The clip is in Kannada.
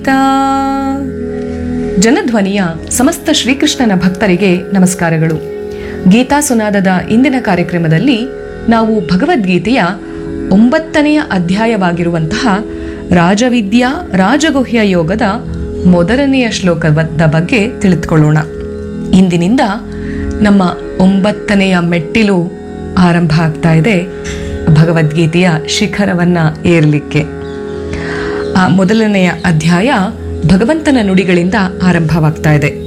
ತಾ ಜನಧ್ವನಿಯ ಸಮಸ್ತ ಶ್ರೀಕೃಷ್ಣನ ಭಕ್ತರಿಗೆ ನಮಸ್ಕಾರಗಳು ಗೀತಾ ಸುನಾದದ ಇಂದಿನ ಕಾರ್ಯಕ್ರಮದಲ್ಲಿ ನಾವು ಭಗವದ್ಗೀತೆಯ ಒಂಬತ್ತನೆಯ ಅಧ್ಯಾಯವಾಗಿರುವಂತಹ ರಾಜವಿದ್ಯಾ ರಾಜಗುಹ್ಯ ಯೋಗದ ಮೊದಲನೆಯ ಶ್ಲೋಕದ ಬಗ್ಗೆ ತಿಳಿದುಕೊಳ್ಳೋಣ ಇಂದಿನಿಂದ ನಮ್ಮ ಒಂಬತ್ತನೆಯ ಮೆಟ್ಟಿಲು ಆರಂಭ ಆಗ್ತಾ ಇದೆ ಭಗವದ್ಗೀತೆಯ ಶಿಖರವನ್ನ ಏರಲಿಕ್ಕೆ ಆ ಮೊದಲನೆಯ ಅಧ್ಯಾಯ ಭಗವಂತನ ನುಡಿಗಳಿಂದ ಆರಂಭವಾಗ್ತಾ ಇದೆ